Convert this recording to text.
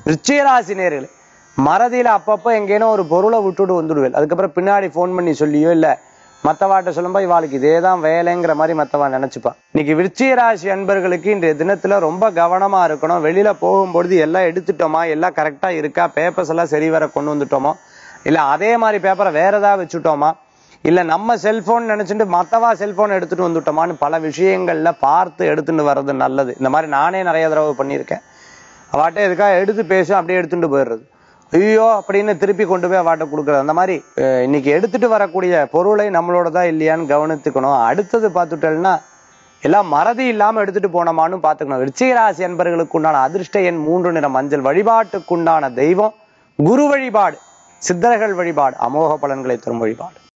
விருச்சிகராசி நேர்களே மறதியில அப்பப்போ எங்கேனோ ஒரு பொருளை விட்டுட்டு வந்துடுவேன் அதுக்கப்புறம் பின்னாடி ஃபோன் பண்ணி சொல்லியோ இல்ல மத்தவாட்ட சொல்லும்போது இவாளுக்கு இதே தான் வேலைங்கிற மாதிரி மத்தவா நினைச்சுப்பா இன்னைக்கு விருச்சிக ராசி அன்பர்களுக்கு இன்றைய தினத்துல ரொம்ப கவனமா இருக்கணும் வெளியில போகும்பொழுது எல்லாம் எடுத்துட்டோமா எல்லாம் கரெக்டா இருக்கா பேப்பர்ஸ் எல்லாம் சரி வர கொண்டு வந்துட்டோமா இல்ல அதே மாதிரி பேப்பரை வேற ஏதாவது வச்சுட்டோமா இல்ல நம்ம செல்போன் நினைச்சிட்டு மத்தவா செல்போன் எடுத்துட்டு வந்துட்டோமான்னு பல விஷயங்கள்ல பார்த்து எடுத்துட்டு வர்றது நல்லது இந்த மாதிரி நானே நிறைய தடவை பண்ணியிருக்கேன் அவாட்ட எதுக்காக எடுத்து பேசும் அப்படியே எடுத்துட்டு போயிடுறது ஐயோ அப்படின்னு திருப்பி கொண்டு போய் அவாட்ட கொடுக்குறது அந்த மாதிரி அஹ், இன்னைக்கு எடுத்துட்டு வரக்கூடிய பொருளை நம்மளோட தான் இல்லையான்னு கவனித்துக்கணும் அடுத்தது பார்த்துட்டோம்னா எல்லாம் மறதி இல்லாம எடுத்துட்டு போனோமான்னு பார்த்துக்கணும் விருச்சிகராசி அன்பர்களுக்கு உண்டான அதிர்ஷ்ட எண் மூன்று நிற மஞ்சள் வழிபாட்டுக்குண்டான தெய்வம் குரு வழிபாடு சித்தர்கள் வழிபாடு அமோக பலன்களை தரும் வழிபாடு